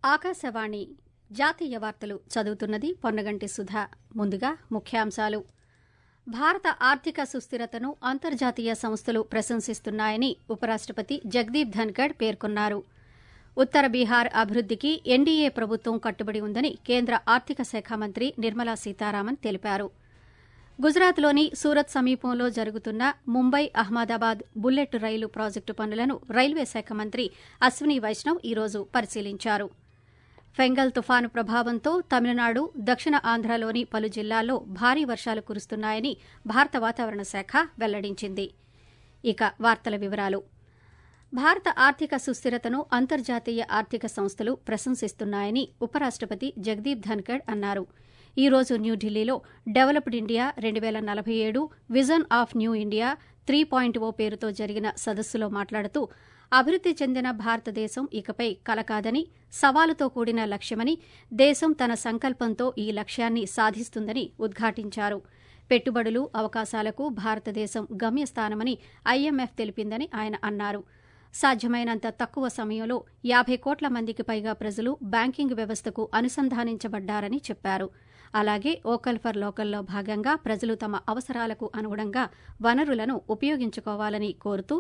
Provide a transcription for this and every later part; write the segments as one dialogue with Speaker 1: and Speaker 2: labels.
Speaker 1: ఆకాశవాణి జాతీయ వార్తలు చదువుతున్నది పొన్నగంటి సుధా ముందుగా ముఖ్యాంశాలు భారత ఆర్థిక సుస్థిరతను అంతర్జాతీయ సంస్థలు ప్రశంసిస్తున్నాయని ఉపరాష్టపతి జగదీప్ ధన్కడ్ పేర్కొన్నారు ఉత్తర బీహార్ అభివృద్దికి ఎన్డీఏ ప్రభుత్వం కట్టుబడి ఉందని కేంద్ర ఆర్థిక శాఖ మంత్రి నిర్మలా సీతారామన్ తెలిపారు గుజరాత్లోని సూరత్ సమీపంలో జరుగుతున్న ముంబై అహ్మదాబాద్ బుల్లెట్ రైలు ప్రాజెక్టు పనులను రైల్వే శాఖ మంత్రి అశ్విని వైష్ణవ్ ఈరోజు పరిశీలించారు ఫెంగల్ తుఫాను ప్రభావంతో తమిళనాడు దక్షిణ ఆంధ్రలోని పలు జిల్లాల్లో భారీ వర్షాలు కురుస్తున్నాయని భారత వాతావరణ శాఖ వెల్లడించింది ఇక వార్తల వివరాలు భారత ఆర్థిక సుస్థిరతను అంతర్జాతీయ ఆర్థిక సంస్థలు ప్రశంసిస్తున్నాయని ఉపరాష్టపతి జగదీప్ ధన్కడ్ అన్నారు ఈ రోజు న్యూఢిల్లీలో డెవలప్డ్ ఇండియా రెండు పేల నలభై ఏడు vision of new India three point o పేరుతో జరిగిన సదస్సులో మాట్లాడుతూ అభివృద్ది చెందిన భారతదేశం ఇకపై కలకాదని సవాలుతో కూడిన లక్ష్యమని దేశం తన సంకల్పంతో ఈ లక్ష్యాన్ని సాధిస్తుందని ఉద్ఘాటించారు పెట్టుబడులు అవకాశాలకు భారతదేశం గమ్యస్థానమని ఐఎంఎఫ్ తెలిపిందని ఆయన అన్నారు సాధ్యమైనంత తక్కువ సమయంలో యాభై కోట్ల మందికి పైగా ప్రజలు బ్యాంకింగ్ వ్యవస్థకు అనుసంధానించబడ్డారని చెప్పారు అలాగే ఓకల్ ఫర్ లోకల్లో భాగంగా ప్రజలు తమ అవసరాలకు అనుగుణంగా వనరులను ఉపయోగించుకోవాలని కోరుతూ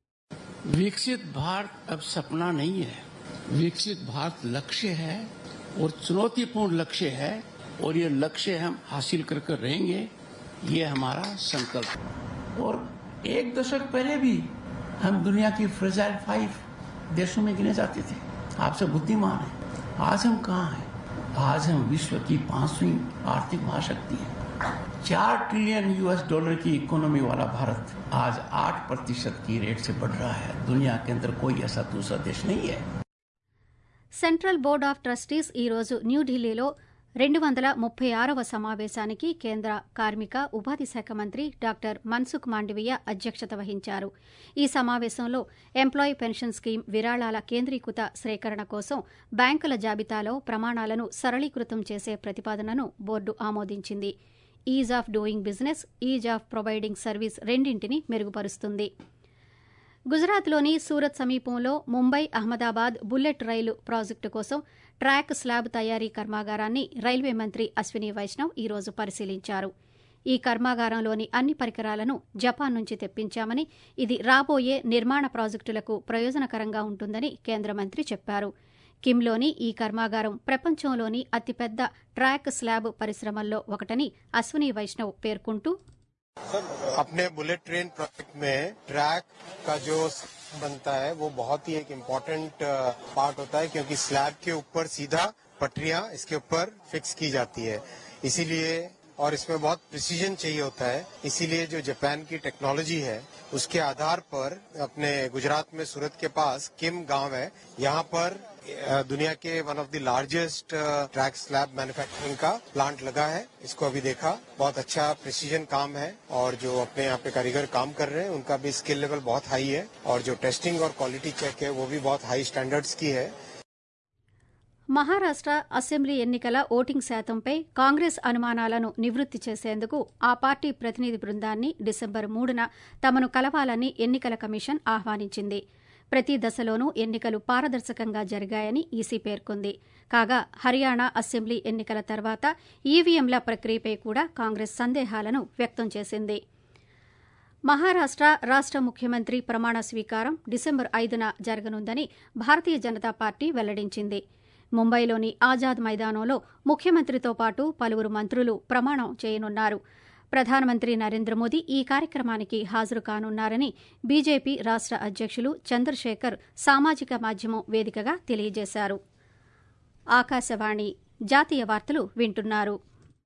Speaker 2: विकसित भारत अब सपना नहीं है विकसित भारत लक्ष्य है और चुनौतीपूर्ण लक्ष्य है और ये लक्ष्य हम हासिल कर कर रहेंगे ये हमारा संकल्प है और एक दशक पहले भी हम दुनिया की फ्रेजाइल फाइव देशों में गिने जाते थे आपसे बुद्धिमान है आज हम कहाँ हैं आज हम विश्व की पांचवी आर्थिक महाशक्ति है चार ट्रिलियन यूएस डॉलर की इकोनॉमी वाला भारत आज आठ प्रतिशत की रेट से बढ़ रहा है दुनिया के अंदर कोई ऐसा दूसरा देश नहीं है
Speaker 1: సెంట్రల్ బోర్డ్ ఆఫ్ ట్రస్టీస్ ఈ రోజు న్యూఢిల్లీలో రెండు వందల ముప్పై ఆరవ సమావేశానికి కేంద్ర కార్మిక ఉపాధి శాఖ మంత్రి డాక్టర్ మన్సుఖ్ మాండవీయ అధ్యక్షత వహించారు ఈ సమావేశంలో ఎంప్లాయీ పెన్షన్ స్కీమ్ విరాళాల కేంద్రీకృత సేకరణ కోసం బ్యాంకుల జాబితాలో ప్రమాణాలను సరళీకృతం చేసే ప్రతిపాదనను బోర్డు ఆమోదించింది ease of doing business ease of providing service రెండింటిని మెరుగుపరుస్తుంది గుజరాత్లోని సూరత్ సమీపంలో ముంబై అహ్మదాబాద్ బుల్లెట్ రైలు ప్రాజెక్టు కోసం ట్రాక్ స్లాబ్ తయారీ కర్మాగారాన్ని రైల్వే మంత్రి అశ్విని వైష్ణవ్ ఈ రోజు పరిశీలించారు ఈ కర్మాగారంలోని అన్ని పరికరాలను జపాన్ నుంచి తెప్పించామని ఇది రాబోయే నిర్మాణ ప్రాజెక్టులకు ప్రయోజనకరంగా ఉంటుందని కేంద్ర మంత్రి చెప్పారు కిమ్లోని ఈ కర్మాగారం ప్రపంచంలోని అతిపెద్ద ట్రాక్ స్లాబ్ పరిశ్రమల్లో ఒకటని అశ్విని వైష్ణవ్ పేర్కొంటూ
Speaker 3: अपने बुलेट ट्रेन प्रोजेक्ट में ट्रैक का जो बनता है वो बहुत ही एक इम्पोर्टेंट पार्ट होता है क्योंकि स्लैब के ऊपर सीधा पटरियां इसके ऊपर फिक्स की जाती है इसीलिए और इसमें बहुत प्रिसीजन चाहिए होता है इसीलिए जो जापान की टेक्नोलॉजी है उसके आधार पर अपने गुजरात में सूरत के पास किम गांव है यहाँ पर दुनिया के one of the largest track slab manufacturing का प्लांट लगा है इसको अभी देखा बहुत अच्छा प्रिसीजन काम है और जो अपने यहाँ पे कारीगर काम कर रहे हैं उनका भी स्किल लेवल बहुत हाई है और जो टेस्टिंग और क्वालिटी चेक है वो भी बहुत हाई स्टैंडर्ड्स की है
Speaker 1: మహారాష్ట అసెంబ్లీ ఎన్నికల ఓటింగ్ శాతంపై కాంగ్రెస్ అనుమానాలను నివృత్తి చేసేందుకు ఆ పార్టీ ప్రతినిధి బృందాన్ని డిసెంబర్ మూడున తమను కలవాలని ఎన్నికల కమిషన్ ఆహ్వానించింది ప్రతి దశలోనూ ఎన్నికలు పారదర్శకంగా జరిగాయని ఈసీ పేర్కొంది కాగా హర్యానా అసెంబ్లీ ఎన్నికల తర్వాత ఈవీఎంల ప్రక్రియపై కూడా కాంగ్రెస్ సందేహాలను వ్యక్తం చేసింది మహారాష్ట రాష్ట ముఖ్యమంత్రి ప్రమాణ స్వీకారం డిసెంబర్ ఐదున జరగనుందని భారతీయ జనతా పార్టీ వెల్లడించింది ముంబైలోని ఆజాద్ మైదానంలో ముఖ్యమంత్రితో పాటు పలువురు మంత్రులు ప్రమాణం చేయనున్నారు ప్రధానమంత్రి నరేంద్ర మోదీ ఈ కార్యక్రమానికి హాజరు కానున్నారని బీజేపీ రాష్ట అధ్యకులు చంద్రశేఖర్ సామాజిక మాధ్యమం వేదికగా తెలియజేశారు ఆకాశవాణి జాతీయ వార్తలు వింటున్నారు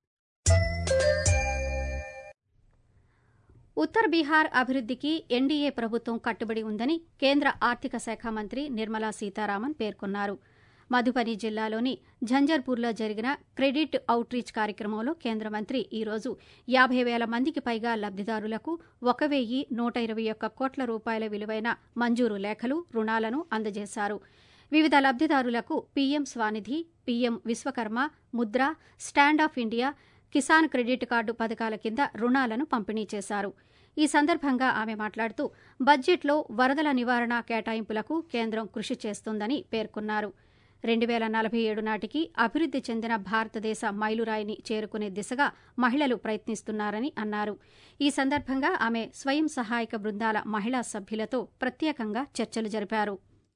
Speaker 1: ఉత్తర బీహార్ అభివృద్దికి ఎన్డీఏ ప్రభుత్వం కట్టుబడి ఉందని కేంద్ర ఆర్థిక శాఖ మంత్రి నిర్మలా సీతారామన్ పేర్కొన్నారు మధుబని జిల్లాలోని ఝంజర్పూర్లో జరిగిన క్రెడిట్ అవుట్ రీచ్ కార్యక్రమంలో కేంద్ర మంత్రి ఈ రోజు యాభై వేల మందికి పైగా లబ్దిదారులకు ఒక వెయ్యి నూట ఇరవై ఒక్క కోట్ల రూపాయల విలువైన మంజూరు లేఖలు రుణాలను అందజేశారు వివిధ లబ్దిదారులకు PM SVANidhi PM Vishwakarma Mudra stand up India Kisan credit card పథకాల కింద రుణాలను పంపిణీ చేశారు ఈ సందర్భంగా ఆమె మాట్లాడుతూ బడ్జెట్లో వరదల నివారణ కేటాయింపులకు కేంద్రం కృషి చేస్తోందని పేర్కొన్నారు రెండు వేల నలభై ఏడు నాటికి అభివృద్ది చెందిన భారతదేశ మైలురాయిని చేరుకునే దిశగా మహిళలు ప్రయత్నిస్తున్నారని అన్నారు ఈ సందర్భంగా ఆమె స్వయం సహాయక బృందాల మహిళా సభ్యులతో ప్రత్యేకంగా చర్చలు జరిపారు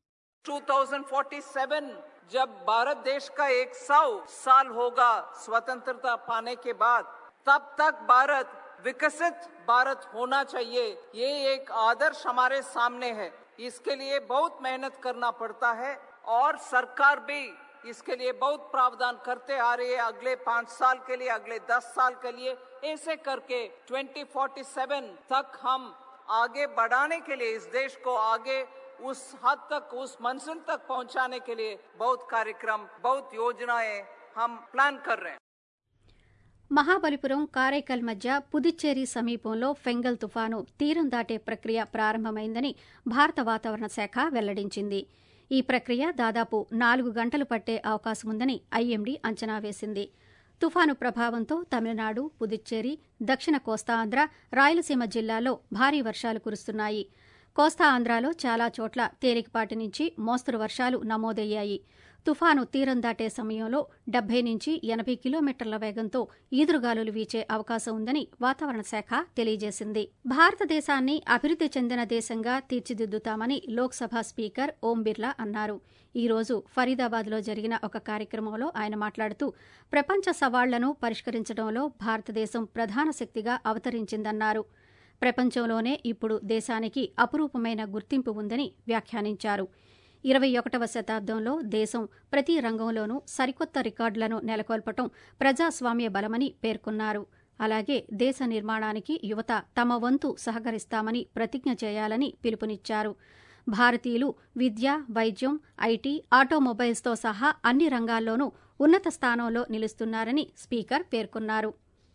Speaker 4: 2047 जब भारत देश का एक सौ साल होगा स्वतंत्रता पाने के बाद तब तक भारत विकसित भारत होना चाहिए ये एक आदर्श हमारे सामने है इसके लिए बहुत मेहनत करना पड़ता है और सरकार भी इसके लिए बहुत प्रावधान करते आ रही है अगले पांच साल के लिए अगले दस साल के लिए ऐसे करके 2047 तक हम आगे बढ़ाने के लिए इस देश को आगे उस हद तक उस मंजिल तक पहुंचाने के लिए बहुत कार्यक्रम बहुत योजनाएं हम प्लान कर रहे हैं
Speaker 1: మహాబలిపురం కారైకల్ మధ్య పుదుచ్చేరి సమీపంలో ఫెంగల్ తుఫాను తీరం దాటే ప్రక్రియ ప్రారంభమైందని భారత వాతావరణ శాఖ వెల్లడించింది ఈ ప్రక్రియ దాదాపు నాలుగు గంటలు పట్టే అవకాశముందని ఐఎండీ అంచనా వేసింది తుఫాను ప్రభావంతో తమిళనాడు పుదుచ్చేరి దక్షిణ కోస్తాంధ్ర రాయలసీమ జిల్లాల్లో భారీ వర్షాలు కురుస్తున్నాయి కోస్తా ఆంధ్రాలో చాలా చోట్ల తేలికపాటి నుంచి మోస్తరు వర్షాలు నమోదయ్యాయి తుఫాను తీరం దాటే సమయంలో డెబ్బై నుంచి ఎనభై కిలోమీటర్ల వేగంతో ఈదురుగాలులు వీచే అవకాశం ఉందని వాతావరణ శాఖ తెలియజేసింది భారతదేశాన్ని అభివృద్ది చెందిన దేశంగా తీర్చిదిద్దుతామని లోక్సభ స్పీకర్ ఓం బిర్లా అన్నారు ఈ రోజు ఫరీదాబాద్లో జరిగిన ఒక కార్యక్రమంలో ఆయన మాట్లాడుతూ ప్రపంచ సవాళ్లను పరిష్కరించడంలో భారతదేశం ప్రధాన శక్తిగా అవతరించిందన్నారు ప్రపంచంలోనే ఇప్పుడు దేశానికి అపురూపమైన గుర్తింపు ఉందని వ్యాఖ్యానించారు ఇరవై ఒకటవ శతాబ్దంలో దేశం ప్రతి రంగంలోనూ సరికొత్త రికార్డులను నెలకొల్పటం ప్రజాస్వామ్య బలమని పేర్కొన్నారు అలాగే దేశ నిర్మాణానికి యువత తమ వంతు సహకరిస్తామని ప్రతిజ్ఞ చేయాలని పిలుపునిచ్చారు భారతీయులు విద్య వైద్యం ఐటీ ఆటోమొబైల్స్తో సహా అన్ని రంగాల్లోనూ ఉన్నత స్థానంలో నిలుస్తున్నారని స్పీకర్ పేర్కొన్నారు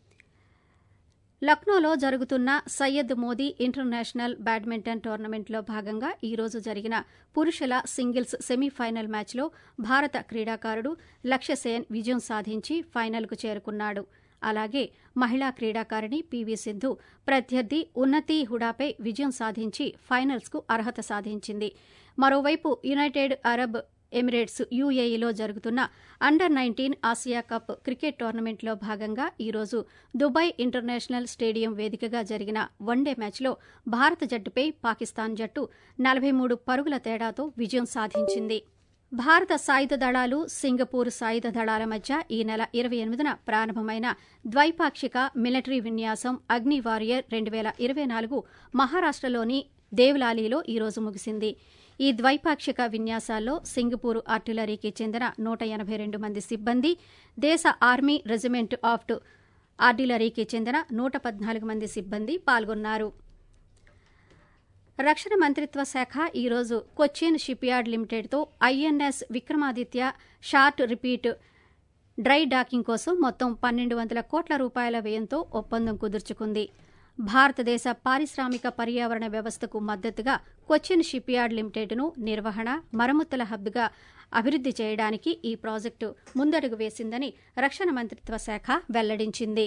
Speaker 1: లక్నోలో జరుగుతున్న సయ్యద్ మోదీ ఇంటర్నేషనల్ బ్యాడ్మింటన్ టోర్నమెంట్లో భాగంగా ఈ రోజు జరిగిన పురుషుల సింగిల్స్ సెమీఫైనల్ మ్యాచ్లో భారత క్రీడాకారుడు లక్ష్య సేన్ విజయం సాధించి ఫైనల్కు చేరుకున్నాడు అలాగే మహిళా క్రీడాకారిణి పీవీ సింధు ప్రత్యర్థి ఉన్నతి హుడాపై విజయం సాధించి ఫైనల్స్కు అర్హత సాధించింది మరోవైపు యునైటెడ్ అరబ్ ఎమిరేట్స్ యూఏఈలో జరుగుతున్న under nineteen Asia cup cricket టోర్నమెంట్లో భాగంగా ఈరోజు దుబాయ్ ఇంటర్నేషనల్ స్టేడియం వేదికగా జరిగిన వన్డే మ్యాచ్లో భారత జట్టుపై పాకిస్తాన్ జట్టు నలభై మూడు పరుగుల తేడాతో విజయం సాధించింది భారత సాయుధ దళాలు సింగపూర్ సాయుధ దళాల మధ్య ఈ నెల ఇరవై ఎనిమిదిన ప్రారంభమైన ద్వైపాక్షిక మిలిటరీ విన్యాసం అగ్ని వారియర్ రెండు వేల ఇరవై నాలుగు మహారాష్టలోని దేవ్లాలీలో ఈరోజు ముగిసింది ఈ ద్వైపాక్షిక విన్యాసాల్లో సింగపూర్ ఆర్టిలరీకి చెందిన నూట ఎనభై రెండు మంది సిబ్బంది దేశ ఆర్మీ రెజిమెంట్ ఆఫ్ ఆర్టిలరీకి చెందిన నూట పద్నాలుగు మంది సిబ్బంది పాల్గొన్నారు రక్షణ మంత్రిత్వ శాఖ ఈరోజు కొచ్చిన్ షిప్యార్డ్ లిమిటెడ్తో INS Vikramaditya short refit dry docking కోసం మొత్తం పన్నెండు వందల కోట్ల రూపాయల వ్యయంతో ఒప్పందం కుదుర్చుకుంది భారతదేశ పారిశ్రామిక పర్యావరణ వ్యవస్థకు మద్దతుగా కొచ్చిన్ షిప్యార్డ్ లిమిటెడ్ను నిర్వహణ మరమ్మతుల హబ్గా అభివృద్ది చేయడానికి ఈ ప్రాజెక్టు ముందడుగు వేసిందని రక్షణ మంత్రిత్వ శాఖ వెల్లడించింది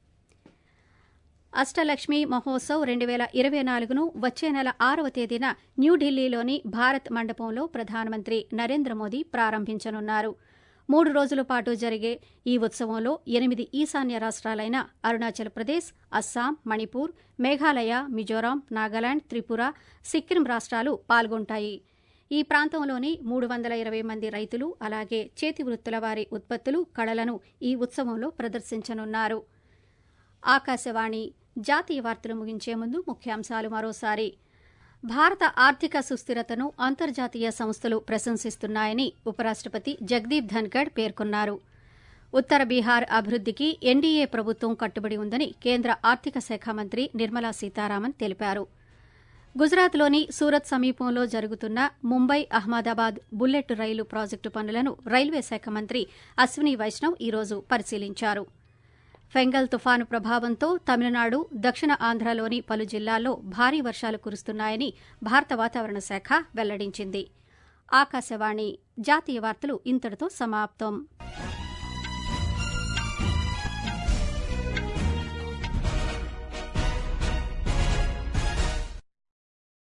Speaker 1: అష్టలక్ష్మి మహోత్సవ్ రెండు వేల ఇరవై నాలుగును వచ్చే నెల ఆరవ తేదీన న్యూఢిల్లీలోని భారత్ మండపంలో ప్రధానమంత్రి నరేంద్ర మోదీ ప్రారంభించనున్నారు మూడు రోజుల పాటు జరిగే ఈ ఉత్సవంలో ఎనిమిది ఈశాన్య రాష్ట్రాలైన అరుణాచల్ ప్రదేశ్ అస్సాం మణిపూర్ మేఘాలయ మిజోరాం నాగాలాండ్ త్రిపుర సిక్కిం రాష్ట్రాలు పాల్గొంటాయి ఈ ప్రాంతంలోని మూడు వందల ఇరవై మంది రైతులు అలాగే చేతి వృత్తుల వారి ఉత్పత్తులు కళలను ఈ ఉత్సవంలో ప్రదర్శించనున్నారు ఆకాశవాణి జాతీయ వార్తలు ముగించే ముందు ముఖ్యాంశాలు మరోసారి భారత ఆర్థిక సుస్థిరతను అంతర్జాతీయ సంస్థలు ప్రశంసిస్తున్నాయని ఉపరాష్టపతి జగదీప్ ధన్కడ్ పేర్కొన్నారు ఉత్తర బీహార్ అభివృద్దికి ఎన్డీఏ ప్రభుత్వం కట్టుబడి ఉందని కేంద్ర ఆర్థిక శాఖ మంత్రి నిర్మలా సీతారామన్ తెలిపారు గుజరాత్లోని సూరత్ సమీపంలో జరుగుతున్న ముంబై అహ్మదాబాద్ బుల్లెట్ రైలు ప్రాజెక్టు పనులను రైల్వే శాఖ మంత్రి అశ్విని వైష్ణవ్ ఈరోజు పరిశీలించారు ఫెంగల్ తుఫాను ప్రభావంతో తమిళనాడు దక్షిణ ఆంధ్రలోని పలు జిల్లాల్లో భారీ వర్షాలు కురుస్తున్నాయని భారత వాతావరణ శాఖ వెల్లడించింది ఆకాశవాణి జాతీయ వార్తలు ఇంతటితో సమాప్తం